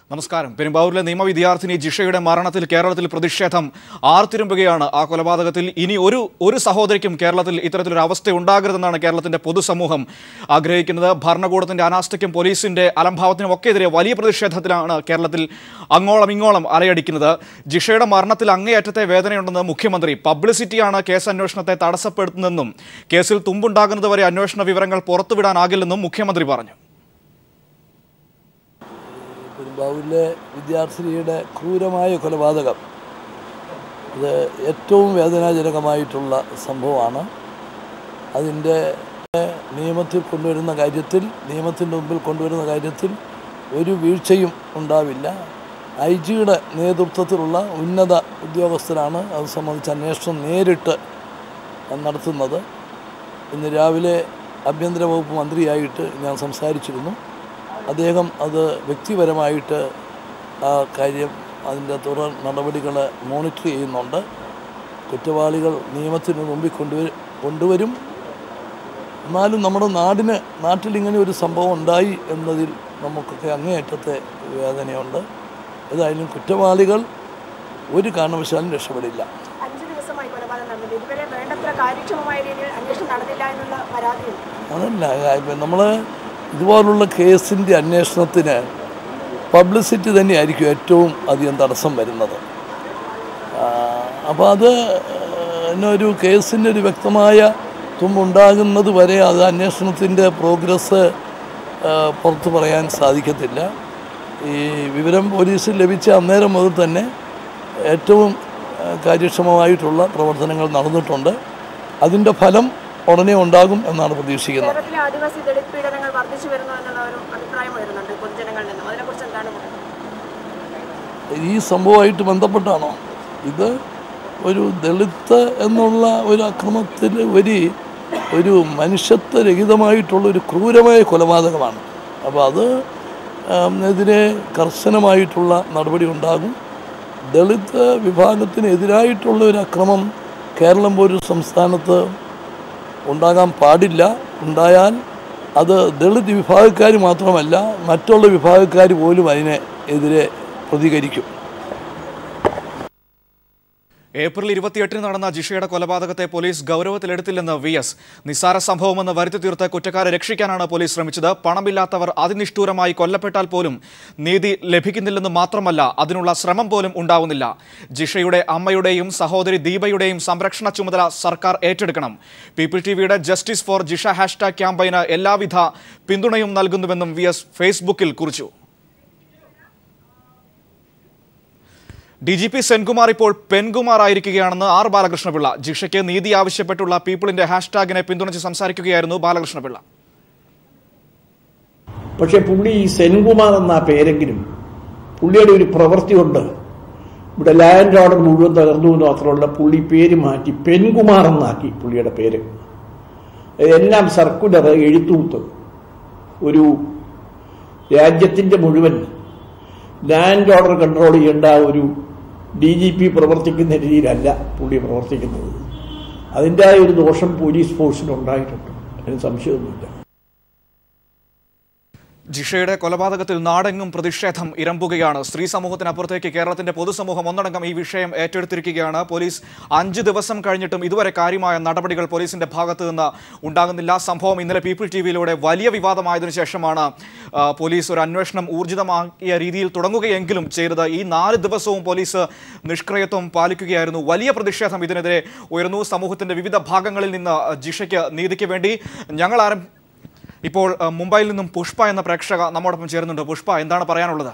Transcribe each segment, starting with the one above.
നമസ്കാരം പെരുമ്പാവൂരിലെ നിയമ വിദ്യാർത്ഥിനി ജിഷയുടെ മരണത്തിൽ കേരളത്തിൽ പ്രതിഷേധം ആർത്തിരുമ്പുകയാണ് ആ കൊലപാതകത്തിൽ ഇനി ഒരു ഒരു സഹോദരിക്കും കേരളത്തിൽ ഇത്തരത്തിലൊരു അവസ്ഥ ഉണ്ടാകരുതെന്നാണ് കേരളത്തിന്റെ പൊതുസമൂഹം ആഗ്രഹിക്കുന്നത് ഭരണകൂടത്തിന്റെ അനാസ്ഥയ്ക്കും പോലീസിന്റെ അലംഭാവത്തിനും ഒക്കെ എതിരെ വലിയ പ്രതിഷേധത്തിലാണ് കേരളത്തിൽ അങ്ങോളം ഇങ്ങോളം അലയടിക്കുന്നത് ജിഷയുടെ മരണത്തിൽ അങ്ങേയറ്റത്തെ വേദനയുണ്ടെന്ന് മുഖ്യമന്ത്രി പബ്ലിസിറ്റിയാണ് കേസ് അന്വേഷണത്തെ തടസ്സപ്പെടുത്തുന്നതെന്നും കേസിൽ തുമ്പുണ്ടാകുന്നതുവരെ അന്വേഷണ വിവരങ്ങൾ പുറത്തുവിടാനാകില്ലെന്നും മുഖ്യമന്ത്രി പറഞ്ഞു പെരുമ്പാവൂരിലെ വിദ്യാർത്ഥിനിയുടെ ക്രൂരമായ കൊലപാതകം ഇത് ഏറ്റവും വേദനാജനകമായിട്ടുള്ള സംഭവമാണ് അതിൻ്റെ നിയമത്തിൽ കൊണ്ടുവരുന്ന കാര്യത്തിൽ നിയമത്തിൻ്റെ മുമ്പിൽ കൊണ്ടുവരുന്ന കാര്യത്തിൽ ഒരു വീഴ്ചയും ഉണ്ടാവില്ല ഐ ജിയുടെ നേതൃത്വത്തിലുള്ള ഉന്നത ഉദ്യോഗസ്ഥരാണ് അത് സംബന്ധിച്ച് അന്വേഷണം നേരിട്ട് നടത്തുന്നത് ഇന്ന് രാവിലെ ആഭ്യന്തര വകുപ്പ് മന്ത്രിയായിട്ട് ഞാൻ സംസാരിച്ചിരുന്നു അദ്ദേഹം അത് വ്യക്തിപരമായിട്ട് ആ കാര്യം അതിൻ്റെ തുടർ നടപടികൾ മോണിറ്റർ ചെയ്യുന്നുണ്ട് കുറ്റവാളികൾ നിയമത്തിന് മുമ്പിൽ കൊണ്ടുവരും കൊണ്ടുവരും എന്നാലും നമ്മുടെ നാടിന് നാട്ടിൽ ഇങ്ങനെ ഒരു സംഭവം ഉണ്ടായി എന്നതിൽ നമുക്കൊക്കെ അങ്ങേയറ്റത്തെ വേദനയുണ്ട് ഏതായാലും കുറ്റവാളികൾ ഒരു കാരണവശാലും രക്ഷപ്പെടില്ല അഞ്ച് ദിവസമായി കൊലപാതകം നടന്നത് ഇതുവരെ വേണ്ടത്ര കാര്യക്ഷമമായ രീതിയിൽ അന്വേഷണം നടന്നില്ല എന്നുള്ള പരാതിയുണ്ട് അതല്ല നമ്മൾ ഇതുപോലുള്ള കേസിൻ്റെ അന്വേഷണത്തിന് പബ്ലിസിറ്റി തന്നെയായിരിക്കും ഏറ്റവും അധികം തടസ്സം വരുന്നത് അപ്പോൾ അത് പിന്നെ ഒരു കേസിൻ്റെ ഒരു വ്യക്തമായ തുമ്പുണ്ടാകുന്നത് വരെ അത് അന്വേഷണത്തിൻ്റെ പ്രോഗ്രസ് പുറത്തു പറയാൻ സാധിക്കത്തില്ല ഈ വിവരം പോലീസിൽ ലഭിച്ച അന്നേരം മുതൽ തന്നെ ഏറ്റവും ആ, കാര്യക്ഷമമായിട്ടുള്ള പ്രവർത്തനങ്ങൾ നടന്നിട്ടുണ്ട് അതിൻ്റെ ഫലം ഉടനെ ഉണ്ടാകും എന്നാണ് പ്രതീക്ഷിക്കുന്നത് കേരളത്തിലെ ആദിവാസി ദളിത് പീഡനങ്ങൾ വർദ്ധിച്ചു വരുന്നു എന്നുള്ള ഒരു അഭിപ്രായം വരുന്നുണ്ട് പൊതുജനങ്ങളിൽ നിന്നും അതിനെക്കുറിച്ച് എന്താണ് പറയുന്നത് ഈ സംഭവമായിട്ട് ബന്ധപ്പെട്ടാണോ ഇത് ഒരു ദളിത് എന്നുള്ള ഒരു അക്രമത്തിൽ ഒരു ഒരു മനുഷ്യത്വരഹിതമായിട്ടുള്ള ഒരു ക്രൂരമായ കൊലപാതകമാണ് അപ്പോൾ അത് ആം, എതിരെ കർശനമായിട്ടുള്ള നടപടി ഉണ്ടാകും ദളിത് വിഭാഗത്തിനെതിരായിട്ടുള്ള ഒരു അക്രമം കേരളം പോലൊരു സംസ്ഥാനത്ത് ഉണ്ടാകാൻ പാടില്ല ഉണ്ടായാൽ അത് ദളിത് വിഭാഗക്കാർ മാത്രമല്ല മറ്റുള്ള വിഭാഗക്കാർ പോലും അതിനെ എതിരെ പ്രതികരിക്കും ഏപ്രിൽ ഇരുപത്തിയെട്ടിന് നടന്ന ജിഷയുടെ കൊലപാതകത്തെ പോലീസ് ഗൗരവത്തിലെടുത്തില്ലെന്ന് വി എസ് നിസ്സാര സംഭവമെന്ന് വരുത്തി തീർത്ത് കുറ്റക്കാരെ രക്ഷിക്കാനാണ് പോലീസ് ശ്രമിച്ചത് പണമില്ലാത്തവർ അതിനിഷ്ഠൂരമായി കൊല്ലപ്പെട്ടാൽ പോലും നീതി ലഭിക്കുന്നില്ലെന്ന് മാത്രമല്ല അതിനുള്ള ശ്രമം പോലും ഉണ്ടാവുന്നില്ല ജിഷയുടെ അമ്മയുടെയും സഹോദരി ദീപയുടെയും സംരക്ഷണ ചുമതല സർക്കാർ ഏറ്റെടുക്കണം പീപ്പിൾ ടിവിയുടെ ജസ്റ്റിസ് ഫോർ ജിഷ ഹാഷ്ടാഗ് ക്യാമ്പയിന് എല്ലാവിധ പിന്തുണയും നൽകുന്നുവെന്നും വി എസ് ഫേസ്ബുക്കിൽ കുറിച്ചു ഡി ജി പി സെൻകുമാർ ഇപ്പോൾ പെൻകുമാർ ആയിരിക്കുകയാണെന്ന് ആർ ബാലകൃഷ്ണപിള്ള ജിഷയ്ക്ക് നീതി ആവശ്യപ്പെട്ടുള്ള പീപ്പിളിന്റെ ഹാഷ്ടാഗിനെ പിന്തുണച്ച് സംസാരിക്കുകയായിരുന്നു ബാലകൃഷ്ണപിള്ള പക്ഷെ പുള്ളി ഈ സെൻകുമാർ എന്ന ആ പേരെങ്കിലും പുള്ളിയുടെ ഒരു പ്രവൃത്തി കൊണ്ട് ഇവിടെ ലാൻഡ് ഓർഡർ മുഴുവൻ തകർന്നു എന്ന് മാത്രമല്ല പുള്ളി പേര് മാറ്റി പെൻകുമാർ എന്നാക്കി പുള്ളിയുടെ പേര് എല്ലാം സർക്കുലർ എഴുത്തുകൂത്ത് ഒരു രാജ്യത്തിന്റെ മുഴുവൻ ലാൻഡ് ഓർഡർ കൺട്രോൾ ചെയ്യേണ്ട ഒരു ഡി ജി പി പ്രവർത്തിക്കുന്ന രീതിയിലല്ല പുള്ളി പ്രവർത്തിക്കുന്നത് അതിൻ്റെതായ ഒരു ദോഷം പോലീസ് ഫോഴ്സിനുണ്ടായിട്ടുണ്ട് അതിന് സംശയമൊന്നുമില്ല ജിഷയുടെ കൊലപാതകത്തിൽ നാടെങ്ങും പ്രതിഷേധം ഇരമ്പുകയാണ് സ്ത്രീ സമൂഹത്തിനപ്പുറത്തേക്ക് കേരളത്തിന്റെ പൊതുസമൂഹം ഒന്നടങ്കം ഈ വിഷയം ഏറ്റെടുത്തിരിക്കുകയാണ് പോലീസ് അഞ്ച് ദിവസം കഴിഞ്ഞിട്ടും ഇതുവരെ കാര്യമായ നടപടികൾ പോലീസിന്റെ ഭാഗത്തു നിന്ന് ഉണ്ടാകുന്നില്ല സംഭവം ഇന്നലെ പീപ്പിൾ ടി വിയിലൂടെ വലിയ വിവാദമായതിനു ശേഷമാണ് ആ, പോലീസ് ഒരു അന്വേഷണം ഊർജിതമാക്കിയ രീതിയിൽ തുടങ്ങുകയെങ്കിലും ചെയ്തത് ഈ നാല് ദിവസവും പോലീസ് നിഷ്ക്രിയത്വം പാലിക്കുകയായിരുന്നു വലിയ പ്രതിഷേധം ഇതിനെതിരെ ഉയർന്നു സമൂഹത്തിന്റെ വിവിധ ഭാഗങ്ങളിൽ നിന്ന് ജിഷയ്ക്ക് നീതിക്ക് വേണ്ടി ഞങ്ങൾ ആരം ഇപ്പോൾ അഹ്, മുംബൈയിൽ നിന്നും പുഷ്പ എന്ന പ്രേക്ഷക നമ്മോടൊപ്പം ചേരുന്നുണ്ട് പുഷ്പ എന്താണ് പറയാനുള്ളത്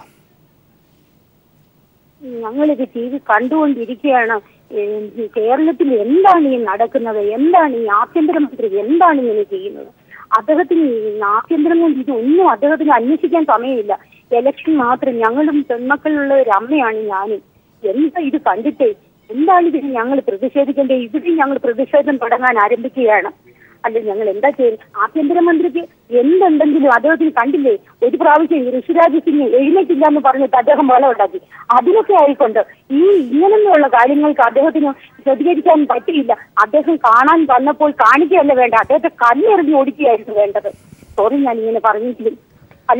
ഞങ്ങളിത് ടി വി കണ്ടുകൊണ്ടിരിക്കുകയാണ് ഏഹ് കേരളത്തിൽ എന്താണ് ഈ നടക്കുന്നത് എന്താണ് ഈ ആഭ്യന്തരമന്ത്രി എന്താണ് ഇങ്ങനെ ചെയ്യുന്നത് അദ്ദേഹത്തിന് ഈ ആഭ്യന്തരം കൊണ്ട് ഇത് ഒന്നും അദ്ദേഹത്തിന് അന്വേഷിക്കാൻ സമയമില്ല ഇലക്ഷൻ മാത്രം ഞങ്ങളും പെൺമക്കളുള്ള ഒരു അമ്മയാണ് ഞാനും എന്താ ഇത് കണ്ടിട്ട് എന്താണ് ഇതിന് ഞങ്ങൾ പ്രതിഷേധിക്കേണ്ടത് ഇവിടെ ഞങ്ങൾ പ്രതിഷേധം തുടങ്ങാൻ ആരംഭിക്കുകയാണ് അല്ല ഞങ്ങൾ എന്താ ചെയ്യുന്നത് ആഭ്യന്തരമന്ത്രിക്ക് എന്തുണ്ടെങ്കിലും അദ്ദേഹത്തിന് കണ്ടില്ലേ ഒരു പ്രാവശ്യം ഈ ഋഷിരാജ് സിംഗ് എഴുന്നേറ്റില്ല എന്ന് പറഞ്ഞിട്ട് അദ്ദേഹം ബലം ഉണ്ടാക്കി അതിനൊക്കെ ആയിക്കൊണ്ട് ഈ ഇങ്ങനെയുള്ള കാര്യങ്ങൾക്ക് അദ്ദേഹത്തിന് പ്രതികരിക്കാൻ പറ്റിയില്ല അദ്ദേഹം കാണാൻ വന്നപ്പോൾ കാണിക്കുകയല്ല വേണ്ട അദ്ദേഹത്തെ കല്ലെറിഞ്ഞ് ഓടിക്കുകയായിരുന്നു വേണ്ടത് സോറി ഞാൻ ഇങ്ങനെ പറഞ്ഞെങ്കിലും ഹലോ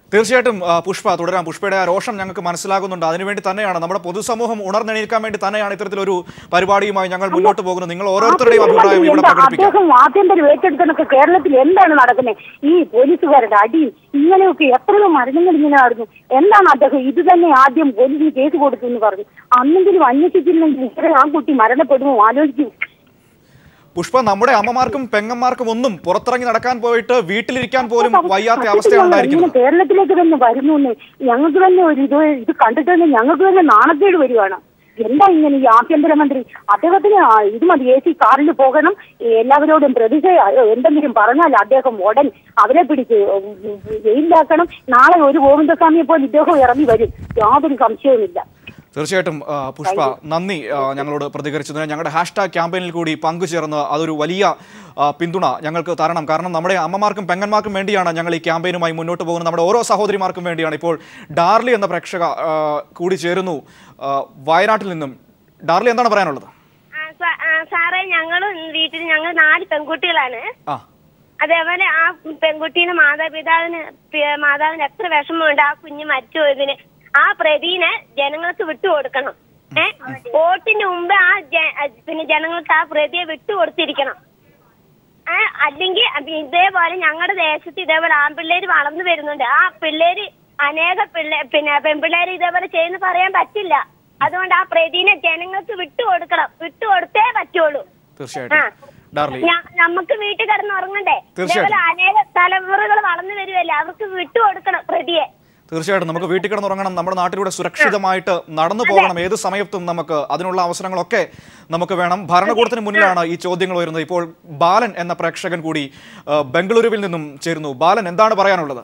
തീർച്ചയായിട്ടും ആ, പുഷ്പ തുടരാം പുഷ്പയുടെ ആ രോഷം ഞങ്ങൾക്ക് മനസ്സിലാകുന്നുണ്ട് അതിനുവേണ്ടി തന്നെയാണ് നമ്മുടെ പൊതുസമൂഹം ഉണർന്നെണീക്കാൻ വേണ്ടി തന്നെയാണ് ഇത്തരത്തിലൊരു പരിപാടിയുമായി ഞങ്ങൾ മുന്നോട്ട് പോകുന്നത് നിങ്ങൾ ഓരോരുത്തരുടെയും അഭിപ്രായം ഇവിടെ എന്താ പ്രകടിപ്പിക്കാം അദ്ദേഹം ആഭ്യന്തരം ഏറ്റെടുക്കുന്നൊക്കെ കേരളത്തിൽ എന്താണ് നടക്കുന്നത് ഈ പോലീസുകാരുടെ അടി ഇങ്ങനെയൊക്കെ എത്രയോ മരണങ്ങൾ ഇങ്ങനെ നടന്നു എന്താണ് അദ്ദേഹം ഇത് തന്നെ ആദ്യം പോലീസിന് കേസ് കൊടുത്തു എന്ന് പറഞ്ഞു അന്നെങ്കിലും അന്വേഷിച്ചില്ലെങ്കിൽ ഇത്ര ആ കുട്ടി മരണപ്പെടുമോ ആലോചിക്കൂ പുഷ്പ നമ്മുടെ അമ്മമാർക്കും പെങ്ങന്മാർക്കും ഒന്നും പുറത്തിറങ്ങി നടക്കാൻ പോയിട്ട് വീട്ടിലിരിക്കാൻ പോലും വയ്യാത്ത അവസ്ഥയാണ് ഉണ്ടായിരിക്കുന്നത് ഇങ്ങനെ കേരളത്തിലേക്ക് തന്നെ വരുന്നു എന്ന് ഞങ്ങൾക്ക് തന്നെ ഒരു ഇത് ഇത് കണ്ടിട്ട് തന്നെ ഞങ്ങൾക്ക് തന്നെ നാണക്കേട് വരുവാണ് എന്താ ഇങ്ങനെ ഈ ആഭ്യന്തരമന്ത്രി അദ്ദേഹത്തിന് ആ ഇത് മതി എ സി കാറിൽ പോകണം എല്ലാവരോടും പ്രതിഷേധ എന്തെങ്കിലും പറഞ്ഞാൽ അദ്ദേഹം ഉടൻ അവരെ പിടിച്ച് ജയിലിലാക്കണം നാളെ ഒരു ഗോവിന്ദസ്വാമിയെ പോലെ ഇദ്ദേഹം ഇറങ്ങി വരും യാതൊരു സംശയവുമില്ല തീർച്ചയായിട്ടും ആ, പുഷ്പ നന്ദി ആ, ഞങ്ങളോട് പ്രതികരിച്ചതിന് ഞങ്ങളുടെ ഹാഷ്ടാഗ് ക്യാമ്പയിനിൽ കൂടി പങ്കുചേർന്ന് അതൊരു വലിയ ആ, പിന്തുണ ഞങ്ങൾക്ക് തരണം കാരണം നമ്മുടെ അമ്മമാർക്കും പെങ്ങന്മാർക്കും വേണ്ടിയാണ് ഞങ്ങൾ ഈ ക്യാമ്പയിനുമായി മുന്നോട്ട് പോകുന്നത് നമ്മുടെ ഓരോ സഹോദരിമാർക്കും വേണ്ടിയാണ് ഇപ്പോൾ ഡാർലി എന്ന പ്രേക്ഷക ആ, കൂടി ചേരുന്നു ആ, വയനാട്ടിൽ നിന്നും ഡാർലി എന്താണ് പറയാനുള്ളത് ആ, സ- ആ, സാറേ ഞങ്ങളും വീട്ടിൽ ഞങ്ങൾ നാല് പെൺകുട്ടികളാണ് ആ അതേപോലെ ആ പെൺകുട്ടീനെ മാതാപിതാവിന് പി- മാതാവിന് എത്ര വിഷമമുണ്ട് ആ കുഞ്ഞ് മരിച്ചു പോയതിന് ആ പ്രതിനെ ജനങ്ങൾക്ക് വിട്ടുകൊടുക്കണം ഏ വോട്ടിന് മുമ്പ് ആ ജ- അ- പിന്നെ ജനങ്ങൾക്ക് ആ പ്രതിയെ വിട്ടുകൊടുത്തിരിക്കണം ഏ അല്ലെങ്കിൽ അത് ഇതേപോലെ ഞങ്ങളുടെ ദേശത്ത് ഇതേപോലെ ആൺപിള്ളേര് വളർന്നു വരുന്നുണ്ട് ആ പിള്ളേര് അനേക പിള്ളേ പിന്നെ പെൺപിള്ളേര് ഇതേപോലെ ചെയ്യുന്ന പറയാൻ പറ്റില്ല അതുകൊണ്ട് ആ പ്രതിനെ ജനങ്ങൾക്ക് വിട്ടുകൊടുക്കണം വിട്ടുകൊടുത്തേ പറ്റുള്ളൂ തീർച്ചയായിട്ടും ഡാർലി ഞ- നമുക്ക് വീട്ടിൽ കിടന്ന് ഉറങ്ങണ്ടേ തീർച്ചയായിട്ടും. ഇതേപോലെ അനേക തലമുറകൾ വളർന്നു വരുമല്ലേ അവർക്ക് വിട്ടുകൊടുക്കണം പ്രതിയെ തീർച്ചയായിട്ടും നമുക്ക് വീട്ടിൽ കിടന്നുറങ്ങണം നമ്മുടെ നാട്ടിലൂടെ സുരക്ഷിതമായിട്ട് നടന്നു പോകണം ഏത് സമയത്തും നമുക്ക് അതിനുള്ള അവസരങ്ങളൊക്കെ നമുക്ക് വേണം ഭരണകൂടത്തിന് മുന്നിലാണ് ഈ ചോദ്യങ്ങൾ വരുന്നത് ഇപ്പോൾ ബാലൻ എന്ന പ്രേക്ഷകൻ കൂടി ആ, ബംഗളൂരുവിൽ നിന്നും ചേരുന്നു ബാലൻ എന്താണ് പറയാനുള്ളത്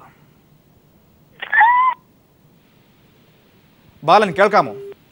ബാലൻ കേൾക്കാമോ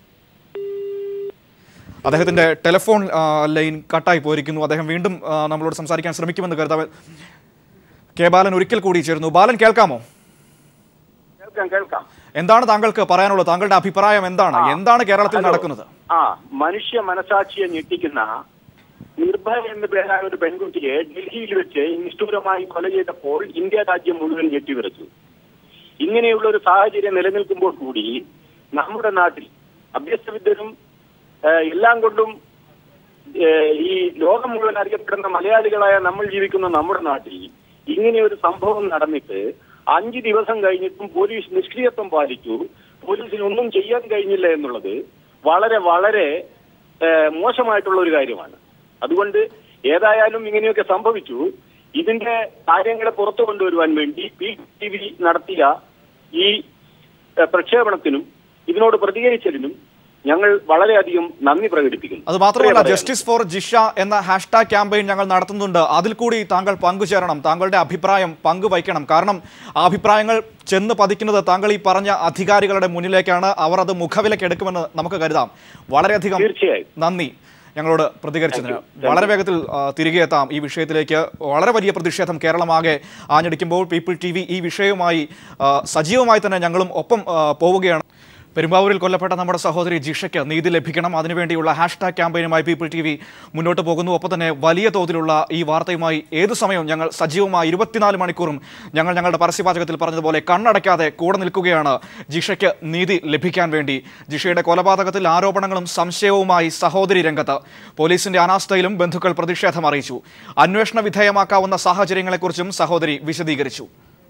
അദ്ദേഹത്തിന്റെ ടെലിഫോൺ ആ, ലൈൻ കട്ടായി പോയിരിക്കുന്നു അദ്ദേഹം വീണ്ടും ആ, നമ്മളോട് സംസാരിക്കാൻ ശ്രമിക്കുമെന്ന് കരുതാം കെ ബാലൻ ഒരിക്കൽ കൂടി ചേരുന്നു ബാലൻ കേൾക്കാമോ കേൾക്കാം കേൾക്കാം എന്താണ് താങ്കൾക്ക് പറയാനുള്ളത് താങ്കളുടെ അഭിപ്രായം എന്താണ് എന്താണ് കേരളത്തിൽ ഹലോ. നടക്കുന്നത് ആ മനുഷ്യ മനസാക്ഷിയെ ഞെട്ടിക്കുന്ന നിർഭയ എന്ന പേരായ ഒരു പെൺകുട്ടിയെ ഡൽഹിയിൽ വെച്ച് നിഷ്ഠൂരമായി കൊല ചെയ്തപ്പോൾ ഇന്ത്യ രാജ്യം മുഴുവൻ ഞെട്ടിവിറച്ചു ഇങ്ങനെയുള്ള ഒരു സാഹചര്യം നിലനിൽക്കുമ്പോൾ കൂടി നമ്മുടെ നാട്ടിൽ അഭ്യസ്തവിദ്യരും ഏഹ്, എല്ലാം കൊണ്ടും ഏഹ്, ഈ ലോകം മുഴുവൻ അറിയപ്പെടുന്ന മലയാളികളായ നമ്മൾ ജീവിക്കുന്ന നമ്മുടെ നാട്ടിൽ ഇങ്ങനെ ഒരു സംഭവം നടന്നിട്ട് അഞ്ചു ദിവസം കഴിഞ്ഞിട്ടും പോലീസ് നിഷ്ക്രിയത്വം പാലിച്ചു പോലീസിന് ഒന്നും ചെയ്യാൻ കഴിഞ്ഞില്ല എന്നുള്ളത് വളരെ വളരെ ഏഹ്, മോശമായിട്ടുള്ള ഒരു കാര്യമാണ് അതുകൊണ്ട് ഏതായാലും ഇങ്ങനെയൊക്കെ സംഭവിച്ചു ഇതിന്റെ കാര്യങ്ങളെ പുറത്തു കൊണ്ടുവരുവാൻ വേണ്ടി പി ടി വി നടത്തിയ ഈ ഏഹ്, പ്രക്ഷേപണത്തിനും ഇതിനോട് പ്രതികരിച്ചതിനും ഞങ്ങൾ വളരെയധികം നന്ദി പ്രകടിപ്പിക്കുന്നു അത് മാത്രമല്ല ഇത്രയേ പറയാനുള്ളൂ. ജസ്റ്റിസ് ഫോർ ജിഷ എന്ന ഹാഷ്ടാഗ് ക്യാമ്പയിൻ ഞങ്ങൾ നടത്തുന്നുണ്ട് അതിൽ കൂടി താങ്കൾ പങ്കുചേരണം താങ്കളുടെ അഭിപ്രായം പങ്കുവയ്ക്കണം കാരണം ആ അഭിപ്രായങ്ങൾ ചെന്ന് പതിക്കുന്നത് താങ്കൾ ഈ പറഞ്ഞ അധികാരികളുടെ മുന്നിലേക്കാണ് അവർ അത് മുഖവിലക്കെടുക്കുമെന്ന് നമുക്ക് കരുതാം വളരെയധികം തീർച്ചയായും. നന്ദി ഞങ്ങളോട് പ്രതികരിച്ചതിന് വളരെ വേഗത്തിൽ ആ, തിരികെ എത്താം ഈ വിഷയത്തിലേക്ക് വളരെ വലിയ പ്രതിഷേധം കേരളമാകെ ആഞ്ഞടിക്കുമ്പോൾ പീപ്പിൾ ടി ഈ വിഷയവുമായി ആ, സജീവമായി തന്നെ ഞങ്ങളും ഒപ്പം ആ, പോവുകയാണ് പെരുമ്പാവൂരിൽ കൊല്ലപ്പെട്ട നമ്മുടെ സഹോദരി ജിഷയ്ക്ക് നീതി ലഭിക്കണം അതിനുവേണ്ടിയുള്ള ഹാഷ്ടാഗ് ക്യാമ്പയിനുമായി പീപ്പിൾ ടി വി മുന്നോട്ട് പോകുന്നു ഒപ്പം തന്നെ വലിയ തോതിലുള്ള ഈ വാർത്തയുമായി ഏതു സമയവും ഞങ്ങൾ സജീവമായി ഇരുപത്തിനാല് മണിക്കൂറും ഞങ്ങൾ ഞങ്ങളുടെ പരസ്യവാചകത്തിൽ പറഞ്ഞതുപോലെ കണ്ണടയ്ക്കാതെ കൂടെ നിൽക്കുകയാണ് ജിഷയ്ക്ക് നീതി ലഭിക്കാൻ വേണ്ടി ജിഷയുടെ കൊലപാതകത്തിൽ ആരോപണങ്ങളും സംശയവുമായി സഹോദരി രംഗത്ത് പോലീസിന്റെ അനാസ്ഥയിലും ബന്ധുക്കൾ പ്രതിഷേധം അറിയിച്ചു അന്വേഷണ വിധേയമാക്കാവുന്ന സാഹചര്യങ്ങളെക്കുറിച്ചും സഹോദരി വിശദീകരിച്ചു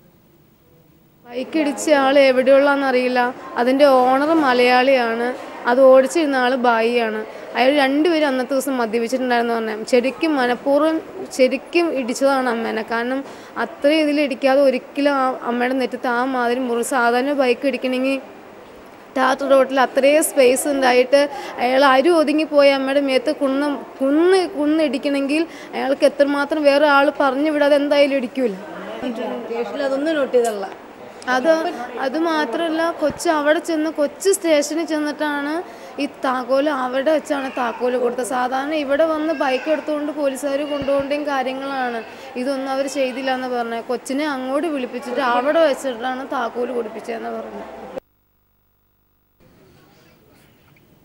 ബൈക്ക് ഇടിച്ച ആൾ എവിടെയുള്ളതെന്ന് അറിയില്ല അതിൻ്റെ ഓണർ മലയാളിയാണ് അത് ഓടിച്ചിരുന്ന ആൾ ബായിയാണ് അയാൾ രണ്ടുപേരും അന്നത്തെ ദിവസം മദ്യപിച്ചിട്ടുണ്ടായിരുന്നു പറഞ്ഞാൽ ശരിക്കും മനഃപൂർവ്വം ശരിക്കും ഇടിച്ചതാണ് അമ്മേനെ കാരണം അത്രയും ഇതിൽ ഇടിക്കാതെ ഒരിക്കലും ആ അമ്മയുടെ നെറ്റത്ത് ആ മാതിരി മുറി സാധാരണ ബൈക്ക് ഇടിക്കണമെങ്കിൽ ടാറ്റ റോട്ടിൽ അത്രയും സ്പേസ് ഉണ്ടായിട്ട് അയാൾ അരു ഒതുങ്ങിപ്പോയി അമ്മയുടെ മേത്ത് കുന്ന് കുന്ന് കുന്ന് ഇടിക്കണമെങ്കിൽ അയാൾക്ക് എത്രമാത്രം വേറെ ആൾ പറഞ്ഞു വിടാതെ എന്തായാലും ഇടിക്കൂല അതൊന്നും നോട്ട് ചെയ്തല്ല അത് അത് മാത്രമല്ല കൊച്ചു അവിടെ ചെന്ന് കൊച്ചു സ്റ്റേഷനിൽ ചെന്നിട്ടാണ് ഈ താക്കോല് അവിടെ വെച്ചാണ് താക്കോല് കൊടുത്തത് സാധാരണ ഇവിടെ വന്ന് ബൈക്ക് എടുത്തുകൊണ്ട് പോലീസുകാർ കൊണ്ടുപോകേണ്ടയും കാര്യങ്ങളാണ് ഇതൊന്നും അവർ ചെയ്തില്ല എന്ന് പറഞ്ഞത് കൊച്ചിനെ അങ്ങോട്ട് വിളിപ്പിച്ചിട്ട് അവിടെ വെച്ചിട്ടാണ് താക്കോല് കൊടുപ്പിച്ചതെന്ന് പറഞ്ഞത്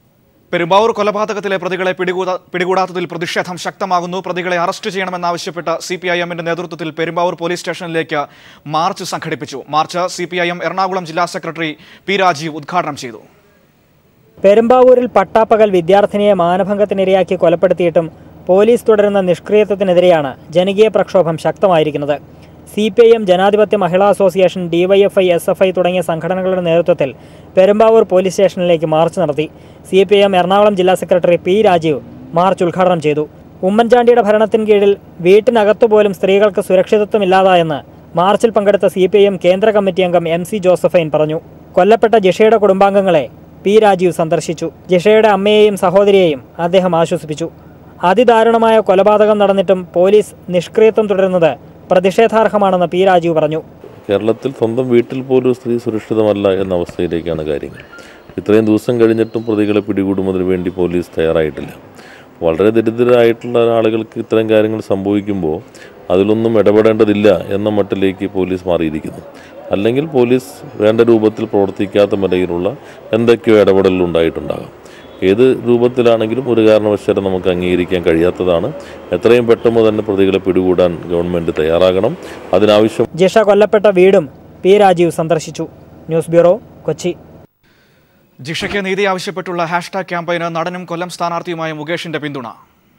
പെരുമ്പാവൂർ കൊലപാതകത്തിലെ പ്രതികളെ പിടികൂടാ പിടികൂടാത്തതിൽ പ്രതിഷേധം ശക്തമാകുന്നു പ്രതികളെ അറസ്റ്റ് ചെയ്യണമെന്നാവശ്യപ്പെട്ട് സി പി ഐ എമ്മിന്റെ നേതൃത്വത്തിൽ പെരുമ്പാവൂർ പോലീസ് സ്റ്റേഷനിലേക്ക് മാർച്ച് സംഘടിപ്പിച്ചു march C P I M Ernakulam ജില്ലാ സെക്രട്ടറി പി രാജീവ് ഉദ്ഘാടനം ചെയ്തു പെരുമ്പാവൂരിൽ പട്ടാപ്പകൽ വിദ്യാർത്ഥിനിയെ മാനഭംഗത്തിനിരയാക്കി കൊലപ്പെടുത്തിയിട്ടും പോലീസ് തുടരുന്ന നിഷ്ക്രിയത്വത്തിനെതിരെയാണ് ജനകീയ പ്രക്ഷോഭം ശക്തമായിരിക്കുന്നത് C P I M Janadhipatya Mahila association DYFI S F I തുടങ്ങിയ സംഘടനകളുടെ നേതൃത്വത്തിൽ പെരുമ്പാവൂർ പോലീസ് സ്റ്റേഷനിലേക്ക് മാർച്ച് നടത്തി C P I M Ernakulam ജില്ലാ സെക്രട്ടറി പി രാജീവ് മാർച്ച് ഉദ്ഘാടനം ചെയ്തു ഉമ്മൻചാണ്ടിയുടെ ഭരണത്തിന് കീഴിൽ വീട്ടിനകത്തു പോലും സ്ത്രീകൾക്ക് സുരക്ഷിതത്വമില്ലാതായെന്ന് മാർച്ചിൽ പങ്കെടുത്ത സി പി ഐ എം കേന്ദ്ര കമ്മിറ്റി അംഗം എം സി ജോസഫൈൻ പറഞ്ഞു കൊല്ലപ്പെട്ട ജിഷയുടെ കുടുംബാംഗങ്ങളെ പി രാജീവ് സന്ദർശിച്ചു ജിഷയുടെ അമ്മയെയും സഹോദരിയെയും അദ്ദേഹം ആശ്വസിപ്പിച്ചു അതിദാരുണമായ കൊലപാതകം നടന്നിട്ടും പോലീസ് നിഷ്ക്രിയത്വം തുടരുന്നത് പ്രതിഷേധാർഹമാണെന്ന് പി രാജീവ് പറഞ്ഞു കേരളത്തിൽ സ്വന്തം വീട്ടിൽ പോലും സ്ത്രീ സുരക്ഷിതമല്ല എന്ന അവസ്ഥയിലേക്കാണ് കാര്യങ്ങൾ ഇത്രയും ദിവസം കഴിഞ്ഞിട്ടും പ്രതികളെ പിടികൂടുന്നതിന് വേണ്ടി പോലീസ് തയ്യാറായിട്ടില്ല വളരെ ദരിദ്രരായിട്ടുള്ള ആളുകൾക്ക് ഇത്തരം കാര്യങ്ങൾ സംഭവിക്കുമ്പോൾ അതിലൊന്നും ഇടപെടേണ്ടതില്ല എന്ന മട്ടിലേക്ക് പോലീസ് മാറിയിരിക്കുന്നു അല്ലെങ്കിൽ പോലീസ് വേണ്ട രൂപത്തിൽ പ്രവർത്തിക്കാത്ത നിലയിലുള്ള എന്തൊക്കെയോ ഇടപെടലുകൾ ഉണ്ടായിട്ടുണ്ടാകാം ഏത് രൂപത്തിലാണെങ്കിലും ഒരു കാരണവശാലും നമുക്ക് അംഗീകരിക്കാൻ കഴിയാത്തതാണ് എത്രയും പെട്ടെന്ന് തന്നെ പ്രതികളെ പിടികൂടാൻ ഗവൺമെൻറ് തയ്യാറാകണം അതിനാവശ്യം ജിഷ കൊല്ലപ്പെട്ട വീടും പി രാജീവ് സന്ദർശിച്ചു ന്യൂസ് ബ്യൂറോ കൊച്ചി ജിഷയ്ക്ക് നീതി ആവശ്യപ്പെട്ടുള്ള ഹാഷ്ടാഗ് ക്യാമ്പയിന് നടനും കൊല്ലം സ്ഥാനാർത്ഥിയുമായ മുകേഷിന്റെ പിന്തുണ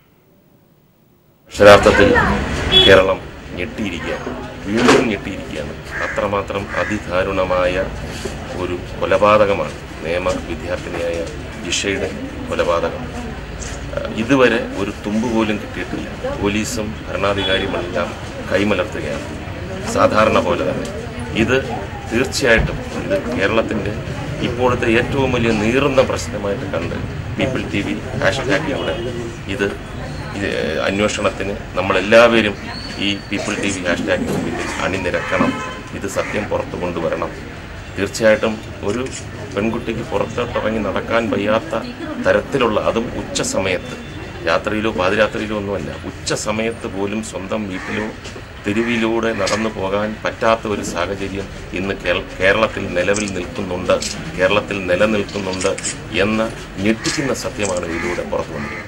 അക്ഷരാർത്ഥത്തിൽ കേരളം ഞെട്ടിയിരിക്കുകയാണ് വീണ്ടും ഞെട്ടിയിരിക്കുകയാണ് അത്രമാത്രം അതിദാരുണമായ ഒരു കൊലപാതകമാണ് നിയമ വിദ്യാർത്ഥിനിയായ ജിഷയുടെ കൊലപാതകം അഹ് ഇതുവരെ ഒരു തുമ്പ് പോലും കിട്ടിയിട്ടില്ല പോലീസും ഭരണാധികാരിയുമെല്ലാം കൈമലർത്തുകയാണ് സാധാരണ പോലെ തന്നെ ഇത് തീർച്ചയായിട്ടും ഇത് കേരളത്തിൻ്റെ ഇപ്പോഴത്തെ ഏറ്റവും വലിയ നീറുന്ന പ്രശ്നമായിട്ട് കണ്ട് പീപ്പിൾ ടി വി ഹാഷ്ടാഗിലൂടെ ഇത് ഇത് അന്വേഷണത്തിന് നമ്മളെല്ലാവരും ഈ പീപ്പിൾ ടി വി ഹാഷ്ടാഗിന് പിന്നിൽ അണിനിരക്കണം ഇത് സത്യം പുറത്തു കൊണ്ടുവരണം തീർച്ചയായിട്ടും ഒരു പെൺകുട്ടിക്ക് പുറത്തോട്ടിറങ്ങി നടക്കാൻ വയ്യാത്ത തരത്തിലുള്ള അതും ഉച്ച സമയത്ത് രാത്രിയിലോ പാതിരാത്രിയിലോ ഒന്നുമല്ല ഉച്ച സമയത്ത് പോലും സ്വന്തം വീട്ടിലോ തെരുവിലൂടെ നടന്നു പോകാൻ പറ്റാത്ത ഒരു സാഹചര്യം ഇന്ന് കേര- കേരളത്തിൽ നിലവിൽ നിൽക്കുന്നുണ്ട് കേരളത്തിൽ നിലനിൽക്കുന്നുണ്ട് എന്ന ഞെട്ടിക്കുന്ന സത്യമാണ് ഇതിലൂടെ പുറത്തു വന്നിരിക്കുന്നത്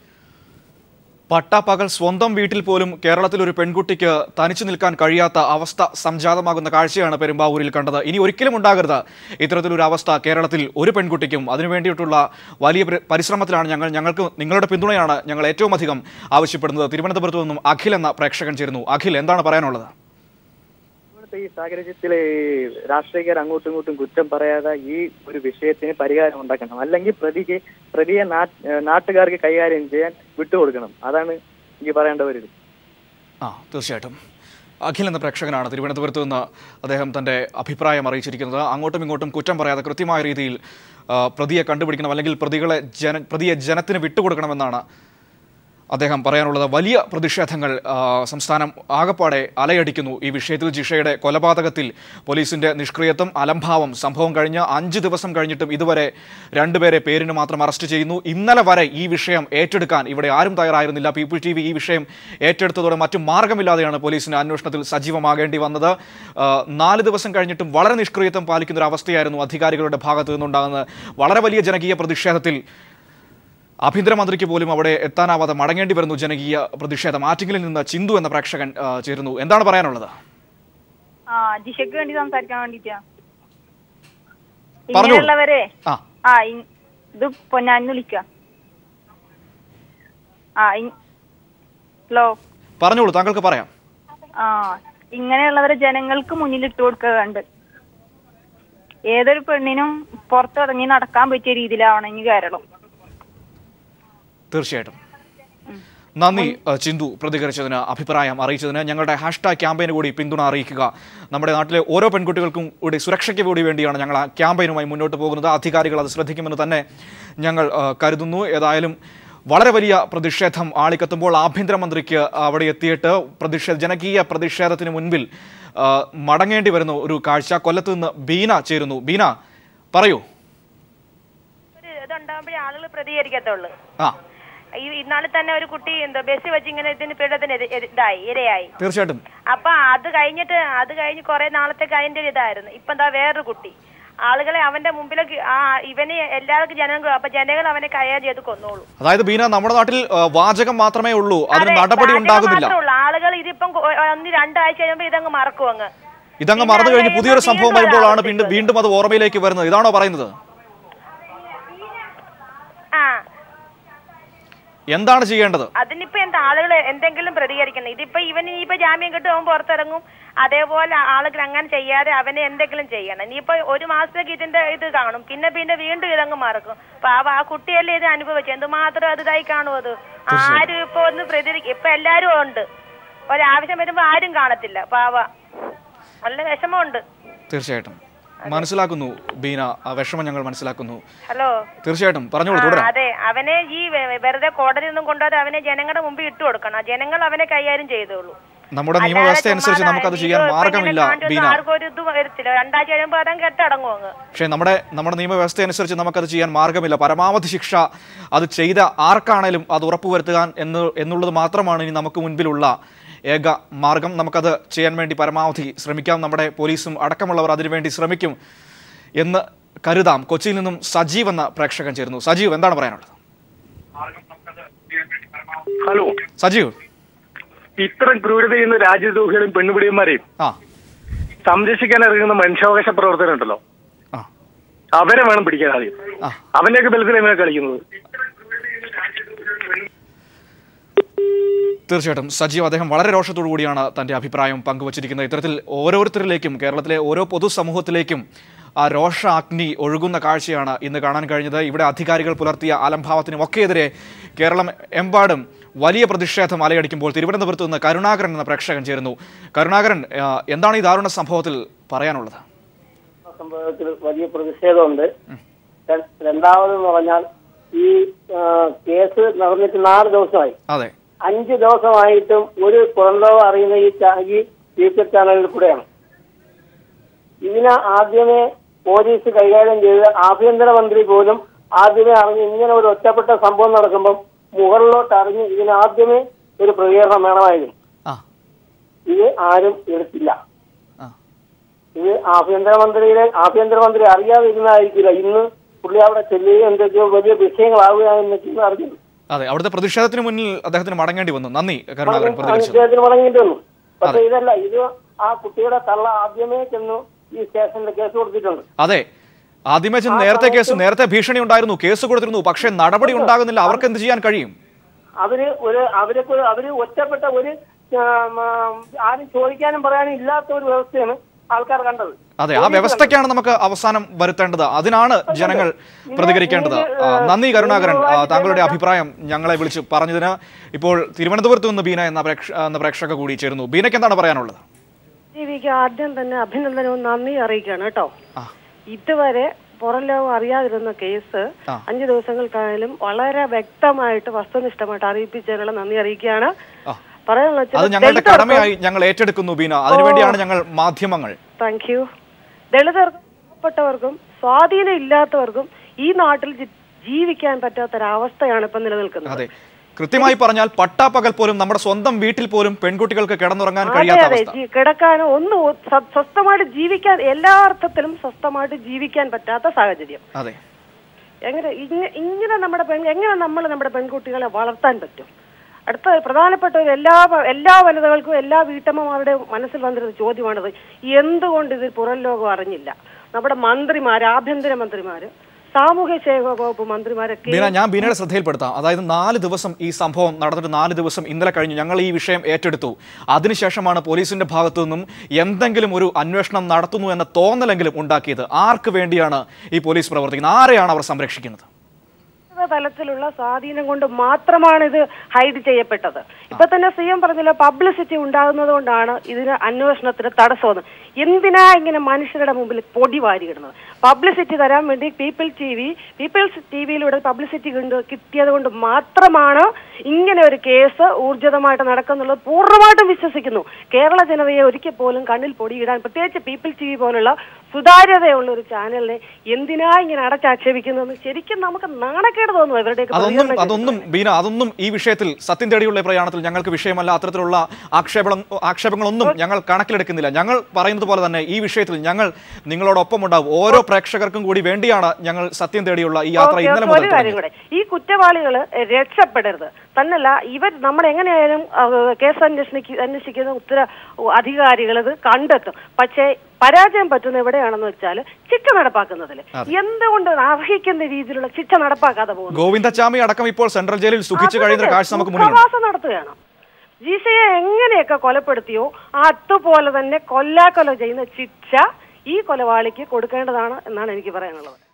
പട്ടാപ്പകൽ സ്വന്തം വീട്ടിൽ പോലും കേരളത്തിൽ ഒരു പെൺകുട്ടിക്ക് തനിച്ചു നിൽക്കാൻ കഴിയാത്ത അവസ്ഥ സംജാതമാകുന്ന കാഴ്ചയാണ് പെരുമ്പാവൂരിൽ കണ്ടത് ഇനി ഒരിക്കലും ഉണ്ടാകരുത് ഇത്തരത്തിലൊരു അവസ്ഥ കേരളത്തിൽ ഒരു പെൺകുട്ടിക്കും അതിനു വേണ്ടിയിട്ടുള്ള വലിയ പരി- പരിശ്രമത്തിലാണ് ഞങ്ങൾ ഞങ്ങൾക്ക് നിങ്ങളുടെ പിന്തുണയാണ് ഞങ്ങൾ ഏറ്റവും അധികം ആവശ്യപ്പെടുന്നത് തിരുവനന്തപുരത്ത് നിന്നും അഖിൽ എന്ന പ്രേക്ഷകൻ ചേരുന്നു അഖിൽ എന്താണ് പറയാനുള്ളത് ഇപ്പോഴത്തെ ഈ സാഹചര്യത്തിൽ രാഷ്ട്രീയക്കാർ അങ്ങോട്ടും ഇങ്ങോട്ടും കുറ്റം പറയാതെ ഈ ഒരു വിഷയത്തിന് പരിഹാരം ഉണ്ടാക്കണം അല്ലെങ്കിൽ പ്രതിക്ക് പ്രതിയെ നാ- ഏഹ് നാട്ടുകാർക്ക് കൈകാര്യം ചെയ്യാൻ വിട്ടുകൊടുക്കണം അതാണ് എനിക്ക് പറയേണ്ട ഒരു ഇത് ആ തീർച്ചയായിട്ടും അഖിൽ എന്ന പ്രേക്ഷകനാണ് തിരുവനന്തപുരത്ത് നിന്ന് അദ്ദേഹം തൻ്റെ അഭിപ്രായം അറിയിച്ചിരിക്കുന്നത് അങ്ങോട്ടും ഇങ്ങോട്ടും കുറ്റം പറയാതെ കൃത്യമായ രീതിയിൽ ആ, പ്രതിയെ കണ്ടുപിടിക്കണം അല്ലെങ്കിൽ പ്രതികളെ ജന പ്രതിയെ ജനത്തിന് വിട്ടുകൊടുക്കണമെന്നാണ് അദ്ദേഹം പറയാനുള്ളത് വലിയ പ്രതിഷേധങ്ങൾ ആ, സംസ്ഥാനം ആകപ്പാടെ അലയടിക്കുന്നു ഈ വിഷയത്തിൽ ജിഷയുടെ കൊലപാതകത്തിൽ പോലീസിന്റെ നിഷ്ക്രിയത്വം അലംഭാവം സംഭവം കഴിഞ്ഞ് അഞ്ച് ദിവസം കഴിഞ്ഞിട്ടും ഇതുവരെ രണ്ടുപേരെ പേരിന് മാത്രം അറസ്റ്റ് ചെയ്യുന്നു ഇന്നലെ വരെ ഈ വിഷയം ഏറ്റെടുക്കാൻ ഇവിടെ ആരും തയ്യാറായിരുന്നില്ല പീപ്പിൾ ടി വി ഈ വിഷയം ഏറ്റെടുത്തതോടെ മറ്റു മാർഗമില്ലാതെയാണ് പോലീസിന് അന്വേഷണത്തിൽ സജീവമാകേണ്ടി വന്നത് ആ, നാല് ദിവസം കഴിഞ്ഞിട്ടും വളരെ നിഷ്ക്രിയത്വം പാലിക്കുന്ന ഒരു അവസ്ഥയായിരുന്നു അധികാരികളുടെ ഭാഗത്തു നിന്നുണ്ടാകുന്നത് വളരെ വലിയ ജനകീയ പ്രതിഷേധത്തിൽ ആഭ്യന്തരമന്ത്രിക്ക് പോലും അവിടെ എത്താനാവാതെ മടങ്ങേണ്ടി വരുന്നു ജനകീയ പ്രതിഷേധം ആറ്റിങ്ങലിൽ നിന്ന് ചിന്തു എന്ന പ്രേക്ഷകൻ ആ, ചേരുന്നു എന്താണ് പറയാനുള്ളത് ആ ജിഷയ്ക്ക് വേണ്ടി സംസാരിക്കാൻ വേണ്ടിട്ടാ പറഞ്ഞോളൂ. ഇങ്ങനെയുള്ളവരെ ആ ആ ഇ- ഇത് പൊന്നാന്ന് വിളിക്ക ആ ഇ- ഹലോ പറഞ്ഞോളൂ താങ്കൾക്ക് പറയാം ആ ഇങ്ങനെയുള്ളവരെ ജനങ്ങൾക്ക് മുന്നിൽ ഇട്ട് കൊടുക്കുക കണ്ട് ഏതൊരു പെണ്ണിനും പുറത്തിറങ്ങി നടക്കാൻ പറ്റിയ രീതിയിലാവണം ഇനി കേരളം തീർച്ചയായിട്ടും നന്ദി ആ, ചിന്തു പ്രതികരിച്ചതിന് അഭിപ്രായം അറിയിച്ചതിന് ഞങ്ങളുടെ ഹാഷ്ടാഗ് ക്യാമ്പയിന് കൂടി പിന്തുണ അറിയിക്കുക നമ്മുടെ നാട്ടിലെ ഓരോ പെൺകുട്ടികൾക്കും കൂടി സുരക്ഷയ്ക്ക് കൂടി വേണ്ടിയാണ് ഞങ്ങൾ ആ ക്യാമ്പയിനുമായി മുന്നോട്ട് പോകുന്നത് അധികാരികൾ അത് ശ്രദ്ധിക്കുമെന്ന് തന്നെ ഞങ്ങൾ ആ, കരുതുന്നു ഏതായാലും വളരെ വലിയ പ്രതിഷേധം ആളിക്കത്തുമ്പോൾ ആഭ്യന്തരമന്ത്രിക്ക് അവിടെ എത്തിയിട്ട് പ്രതിഷേധ ജനകീയ പ്രതിഷേധത്തിന് മുൻപിൽ ആ, മടങ്ങേണ്ടി വരുന്ന ഒരു കാഴ്ച കൊല്ലത്ത് നിന്ന് ബീന ചേരുന്നു ബീന പറയൂ ഒരു ഇതുണ്ടാകുമ്പോഴേ ആളുകൾ പ്രതികരിക്കത്തുള്ളൂ ആ ഈ ഇന്നാളിൽ തന്നെ ഒരു കുട്ടി എന്താ ബസ് വെച്ച് ഇങ്ങനെ ഇതിന് പീഡനത്തിന് എതി- എതി- ഇതായി ഇരയായി തീർച്ചയായിട്ടും അപ്പൊ അത് കഴിഞ്ഞിട്ട് അത് കഴിഞ്ഞ് കുറെ നാളത്തേക്ക് അതിന്റെ ഒരു ഇതായിരുന്നു ഇപ്പൊ എന്താ വേറൊരു കുട്ടി ആളുകളെ അവന്റെ മുമ്പിലേക്ക് ആ ഇവന് എല്ലാവർക്കും ജനങ്ങൾ അപ്പൊ ജനങ്ങൾ അവനെ കയ്യാൽ ചെയ്ത് കൊന്നോളൂ അതായത് ബീന നമ്മുടെ നാട്ടിൽ ആ, വാചകം മാത്രമേ ഉള്ളൂ അതിന് അതെ, നടപടി രാജ്യം ഉണ്ടാകുന്നില്ല മാത്രമേ ഉള്ളൂ. ആളുകൾ ഇതിപ്പം കൊ- ഒന്ന് രണ്ടാഴ്ച കഴിയുമ്പോ ഇതങ്ങ് മറക്കും അങ്ങ് ഇതങ്ങ് മറന്നു കഴിഞ്ഞ് പുതിയൊരു സംഭവം വരുമ്പോഴാണ് വീണ്ടും വീണ്ടും അത് ഓർമ്മയിലേക്ക് വരുന്നത് ഇതാണോ പറയുന്നത് ആ എന്താണ് ചെയ്യേണ്ടത് അതിനിപ്പോ എന്താ ആളുകൾ എന്തെങ്കിലും പ്രതികരിക്കണം ഇതിപ്പോ ഇവന് ഇനിയിപ്പോ ജാമ്യം കിട്ടും അവൻ പുറത്തിറങ്ങും അതേപോലെ ആളുകൾ അങ്ങനെ ചെയ്യാതെ അവനെ എന്തെങ്കിലും ചെയ്യണം ഇനിയിപ്പോ ഒരു മാസത്തേക്ക് ഇതിന്റെ ഇത് കാണും പിന്നെ പിന്നെ വീണ്ടും ഇതങ്ങ് മറക്കും അപ്പൊ ആ ആ കുട്ടിയല്ലേ ഇത് അനുഭവിച്ചു എന്തുമാത്രം അത് ഇതായി കാണും അത് ആരും ഇപ്പൊ ഒന്ന് പ്രതികരിക്കും ഇപ്പൊ എല്ലാരും ഉണ്ട് ഒരാവശ്യം വരുമ്പോ ആരും കാണത്തില്ല പാവ നല്ല വിഷമമുണ്ട് തീർച്ചയായിട്ടും മനസ്സിലാക്കുന്നു ബീന ആ വിഷമം ഞങ്ങൾ മനസ്സിലാക്കുന്നു ഹലോ തീർച്ചയായിട്ടും പറഞ്ഞോളൂ ആ, തുടരാം അതെ അവനെ ഈ വെ- വെറുതെ കോടതി ഒന്നും കൊണ്ടുപോകാതെ അവനെ ജനങ്ങളുടെ മുമ്പിൽ ഇട്ടു കൊടുക്കണം ജനങ്ങൾ അവനെ കൈകാര്യം ചെയ്തോളൂ നമ്മുടെ നിയമവ്യവസ്ഥ അനുസരിച്ച് നമുക്കത് ചെയ്യാൻ മാർഗമില്ല ബീന ആർക്കും ഒരു ഇത് വരത്തില്ല രണ്ടാഴ്ച കഴിയുമ്പോ അതങ്ങ് കെട്ടടങ്ങും അങ്ങ് പക്ഷേ നമ്മുടെ നമ്മുടെ നിയമവ്യവസ്ഥ അനുസരിച്ച് നമുക്കത് ചെയ്യാൻ മാർഗമില്ല പരമാവധി ശിക്ഷ അത് ചെയ്ത ആർക്കാണേലും അത് ഉറപ്പുവരുത്തുക എന്ന് എന്നുള്ളത് മാത്രമാണ് ഇനി നമുക്ക് മുൻപിലുള്ള ഏക മാർഗം നമുക്കത് ചെയ്യാൻ വേണ്ടി പരമാവധി ശ്രമിക്കാം നമ്മുടെ പോലീസും അടക്കമുള്ളവർ അതിനുവേണ്ടി ശ്രമിക്കും എന്ന് കരുതാം കൊച്ചിയിൽ നിന്നും സജീവ് എന്ന പ്രേക്ഷകൻ ചേരുന്നു സജീവ് എന്താണ് പറയാനുള്ളത് ഹലോ സജീവ് ഇത്തരം ക്രൂരത ചെയ്യുന്ന രാജ്യദ്രോഹികളും പെണ്ണുപിടിയന്മാരെയും ആ സംരക്ഷിക്കാൻ ഇറങ്ങുന്ന മനുഷ്യാവകാശ പ്രവർത്തനം അവരെ വേണം പിടിക്കാൻ ആദ്യം അവന്റെയൊക്കെ ബലത്തിൽ എങ്ങനെ കളിക്കുന്നത് തീർച്ചയായിട്ടും സജീവ് അദ്ദേഹം വളരെ രോഷത്തോടു കൂടിയാണ് തന്റെ അഭിപ്രായം പങ്കുവച്ചിരിക്കുന്നത് ഇത്തരത്തിൽ ഓരോരുത്തരിലേക്കും കേരളത്തിലെ ഓരോ പൊതുസമൂഹത്തിലേക്കും ആ രോഷ അഗ്നി ഒഴുകുന്ന കാഴ്ചയാണ് ഇന്ന് കാണാൻ കഴിഞ്ഞത് ഇവിടെ അധികാരികൾ പുലർത്തിയ അലംഭാവത്തിനും ഒക്കെതിരെ കേരളം എമ്പാടും വലിയ പ്രതിഷേധം അലയടിക്കുമ്പോൾ തിരുവനന്തപുരത്ത് നിന്ന് കരുണാകരൻ എന്ന പ്രേക്ഷകൻ ചേരുന്നു കരുണാകരൻ ആ, എന്താണ് ഈ ദാരുണ സംഭവത്തിൽ പറയാനുള്ളത് സംഭവത്തിൽ വലിയ പ്രതിഷേധമുണ്ട് ര- രണ്ടാമതെന്ന് പറഞ്ഞാൽ ഈ ആ, കേസ് നടന്നിട്ട് നാല് ദിവസമായി അതെ അഞ്ച് ദിവസമായിട്ടും ഒരു പുറംലോകം അറിയുന്ന ഈ ചാ- ഈ യൂട്യൂബ് ചാനലിൽ കൂടെയാണ് ഇതിനെ ആദ്യമേ പോലീസ് കൈകാര്യം ചെയ്ത് ആഭ്യന്തരമന്ത്രി പോലും ആദ്യമേ അറിഞ്ഞ് ഇങ്ങനെ ഒരു ഒറ്റപ്പെട്ട സംഭവം നടക്കുമ്പോൾ മുകളിലോട്ട് അറിഞ്ഞ് ഇതിന് ആദ്യമേ ഒരു പ്രതികരണം വേണമായിരുന്നു ആ. ഇത് ആരും എടുത്തില്ല ഇത് ആഭ്യന്തരമന്ത്രിയുടെ ആഭ്യന്തരമന്ത്രി അറിയാതിരുന്നതായിരിക്കില്ല ഇന്ന് പുള്ളി അവിടെ ചെല്ലുകയും എന്തൊക്കെയോ വലിയ വിഷയങ്ങളാവുകയെന്നൊക്കെയാണ് അറിഞ്ഞത് അതെ അവിടുത്തെ പ്രതിഷേധത്തിന് മുന്നിൽ അദ്ദേഹത്തിന് മടങ്ങേണ്ടി വന്നു നന്ദി കരുണാകരൻ പ്രതികരിച്ചത് അദ്ദേഹത്തിന് മടങ്ങേണ്ടി വന്നു പക്ഷെ ഇതല്ല ഇത് ആ കുട്ടിയുടെ തള്ള ആദ്യമേ ചെന്നു ഈ സ്റ്റേഷനിൽ കേസ് കൊടുത്തിട്ടുണ്ട് അതെ ആദ്യമേ ചെന്ന് നേരത്തെ കേസ് നേരത്തെ ഭീഷണി ഉണ്ടായിരുന്നു കേസ് കൊടുത്തിരുന്നു പക്ഷേ നടപടി ഉണ്ടാകുന്നില്ല അവർക്ക് എന്ത് ചെയ്യാൻ കഴിയും അവര് ഒരു അവരൊക്കെ അവര് ഒറ്റപ്പെട്ട ഒരു ആം, ആം, ആരും ചോദിക്കാനും പറയാനും ഇല്ലാത്ത ഒരു വ്യവസ്ഥയാണ് ആൾക്കാർ കണ്ടത് അതെ ആ വ്യവസ്ഥയ്ക്കാണ് നമുക്ക് അവസാനം വരുത്തേണ്ടത് അതിനാണ് ജനങ്ങൾ പ്രതികരിക്കേണ്ടത് ആ, നന്ദി കരുണാകരൻ ആ, താങ്കളുടെ അഭിപ്രായം ഞങ്ങളെ വിളിച്ച് പറഞ്ഞതിന് ഇപ്പോൾ തിരുവനന്തപുരത്ത് നിന്ന് ബീന എന്ന പ്രേക്ഷ എന്ന പ്രേക്ഷക കൂടി ചേരുന്നു ബീനയ്ക്ക് എന്താണ് പറയാനുള്ളത് ടിവിക്ക് ആദ്യം തന്നെ അഭിനന്ദനവും നന്ദി അറിയിക്കുകയാണ് കേട്ടോ ഇതുവരെ പുറം ലോകം അറിയാതിരുന്ന കേസ് ആ. അഞ്ചു ദിവസങ്ങൾക്കായാലും വളരെ വ്യക്തമായിട്ട് വസ്തുനിഷ്ഠമായിട്ട് അറിയിപ്പിച്ചതിനുള്ള നന്ദി അറിയിക്കുകയാണ് ആ. പറയാനുള്ള അത് ഞങ്ങളുടെ കടമയായി ഞങ്ങൾ ഏറ്റെടുക്കുന്നു ബീന അതിനുവേണ്ടിയാണ് ഞങ്ങൾ മാധ്യമങ്ങൾ താങ്ക് യു ദളിതർക്കും പാവപ്പെട്ടവർക്കും സ്വാധീനം ഇല്ലാത്തവർക്കും ഈ നാട്ടിൽ ജി- ജീവിക്കാൻ പറ്റാത്തൊരവസ്ഥയാണ് ഇപ്പൊ നിലനിൽക്കുന്നത് അതെ കൃത്യമായി പറഞ്ഞാൽ പട്ടാപ്പകൽ പോലും നമ്മുടെ സ്വന്തം വീട്ടിൽ പോലും പെൺകുട്ടികൾക്ക് കിടന്നുറങ്ങാൻ അതെ കഴിയാത്ത അതെ അവസ്ഥ ജി- കിടക്കാനോ ഒന്നും ഒ- സ്വ- സ്വസ്ഥമായിട്ട് ജീവിക്കാൻ എല്ലാ അർത്ഥത്തിലും സ്വസ്ഥമായിട്ട് ജീവിക്കാൻ പറ്റാത്ത സാഹചര്യം അതെ എങ്ങനെ ഇങ്ങ- ഇങ്ങനെ നമ്മുടെ പെൺ എങ്ങനെ നമ്മൾ നമ്മുടെ പെൺകുട്ടികളെ വളർത്താൻ പറ്റും അടുത്ത പ്രധാനപ്പെട്ട ഒരു എല്ലാ പ- എല്ലാ വനിതകൾക്കും എല്ലാ വീട്ടമ്മമാരുടെ മനസ്സിൽ വന്നിരുന്ന ചോദ്യമാണിത് എന്തുകൊണ്ട് ഇത് പുറം ലോകം അറിഞ്ഞില്ല നമ്മുടെ മന്ത്രിമാര് ആഭ്യന്തര മന്ത്രിമാര് സാമൂഹ്യ സേവക വകുപ്പ് മന്ത്രിമാരൊക്കെ ബീന ഞാൻ ബീനയുടെ ശ്രദ്ധയിൽപ്പെടുത്താം അതായത് നാല് ദിവസം ഈ സംഭവം നടന്നിട്ട് നാല് ദിവസം ഇന്നലെ കഴിഞ്ഞു ഞങ്ങൾ ഈ വിഷയം ഏറ്റെടുത്തു അതിനുശേഷമാണ് പോലീസിന്റെ ഭാഗത്തു നിന്നും എന്തെങ്കിലും ഒരു അന്വേഷണം നടത്തുന്നു എന്ന തോന്നലെങ്കിലും ഉണ്ടാക്കിയത് ആർക്ക് വേണ്ടിയാണ് ഈ പോലീസ് പ്രവർത്തിക്കുന്നത് ആരെയാണ് അവർ സംരക്ഷിക്കുന്നത് ഉന്നത തലത്തിലുള്ള സ്വാധീനം കൊണ്ട് മാത്രമാണ് ഇത് ഹൈഡ് ചെയ്യപ്പെട്ടത് ഇപ്പൊ തന്നെ സി എം പറഞ്ഞല്ലോ പബ്ലിസിറ്റി ഉണ്ടാകുന്നത് കൊണ്ടാണ് ഇതിന് അന്വേഷണത്തിന് തടസ്സമെന്ന് എന്തിനാ ഇങ്ങനെ മനുഷ്യരുടെ മുമ്പിൽ പൊടി വാരിയിടുന്നത് പബ്ലിസിറ്റി തരാൻ വേണ്ടി people T V people's T വിയിലൂടെ പബ്ലിസിറ്റി കൊണ്ട് കിട്ടിയത് കൊണ്ട് മാത്രമാണ് ഇങ്ങനെ ഒരു കേസ് ഊർജിതമായിട്ട് നടക്കുന്നുള്ളത് പൂർണ്ണമായിട്ടും വിശ്വസിക്കുന്നു കേരള ജനതയെ ഒരിക്കൽ പോലും കണ്ണിൽ പൊടിയിടാൻ പ്രത്യേകിച്ച് പീപ്പിൾ ടി വി പോലുള്ള സുതാര്യതയുള്ള ഒരു ചാനലിനെ എന്തിനാ ഇങ്ങനെ അടച്ചാക്ഷേപിക്കുന്നതെന്ന് ശരിക്കും നമുക്ക് നാണക്കേട് തോന്നുന്നു ഇവരുടെയൊക്കെ അതൊന്നും പ്രതികരണം കേട്ടിട്ട്. അതൊന്നും ബീന അതൊന്നും ഈ വിഷയത്തിൽ സത്യം തേടിയുള്ള ഈ പ്രയാണത്തിൽ ഞങ്ങൾക്ക് വിഷയമല്ല അത്തരത്തിലുള്ള ആക്ഷേപം ആക്ഷേപങ്ങളൊന്നും ഞങ്ങൾ കണക്കിലെടുക്കുന്നില്ല ഞങ്ങൾ പറയുന്നത് പോലെ തന്നെ ഈ വിഷയത്തിൽ ഞങ്ങൾ നിങ്ങളോടൊപ്പം ഉണ്ടാവും ഓരോ പ്രേക്ഷകർക്കും കൂടി വേണ്ടിയാണ് ഞങ്ങൾ സത്യം തേടിയുള്ള ഈ യാത്ര ഓക്കേ, ഇന്നലെ ഓക്കേ, മുതൽ ഒരു കാര്യം തുടങ്ങിയത്. കൂടെ ഈ കുറ്റവാളികൾ രക്ഷപ്പെടരുത് തന്നല്ല ഇവർ നമ്മൾ എങ്ങനെയായാലും അഹ്, കേസ് അന്വേഷണിക്ക അന്വേഷിക്കുന്ന ഉത്തര അധികാരികൾ ഇത് കണ്ടെത്തും പക്ഷേ പരാജയം പറ്റുന്ന എവിടെയാണെന്ന് വെച്ചാൽ ശിക്ഷ നടപ്പാക്കുന്നതിൽ അതെ. എന്തുകൊണ്ട് അർഹിക്കുന്ന രീതിയിലുള്ള ശിക്ഷ നടപ്പാക്കാതെ പോകുന്നു ഗോവിന്ദച്ചാമി അടക്കം ഇപ്പോൾ സെൻട്രൽ ജയിലിൽ സുഖിച്ചു കഴിയുന്ന ഒരു കാഴ്ച നമുക്ക് മുന്നിലുണ്ട് മുഖവാസം നടത്തുകയാണ് ജീസയെ എങ്ങനെയൊക്കെ കൊലപ്പെടുത്തിയോ അതുപോലെ തന്നെ കൊല്ലാക്കൊല ചെയ്യുന്ന ശിക്ഷ ഈ കൊലവാളിക്ക് കൊടുക്കേണ്ടതാണ് എന്നാണ് എനിക്ക് പറയാനുള്ളത്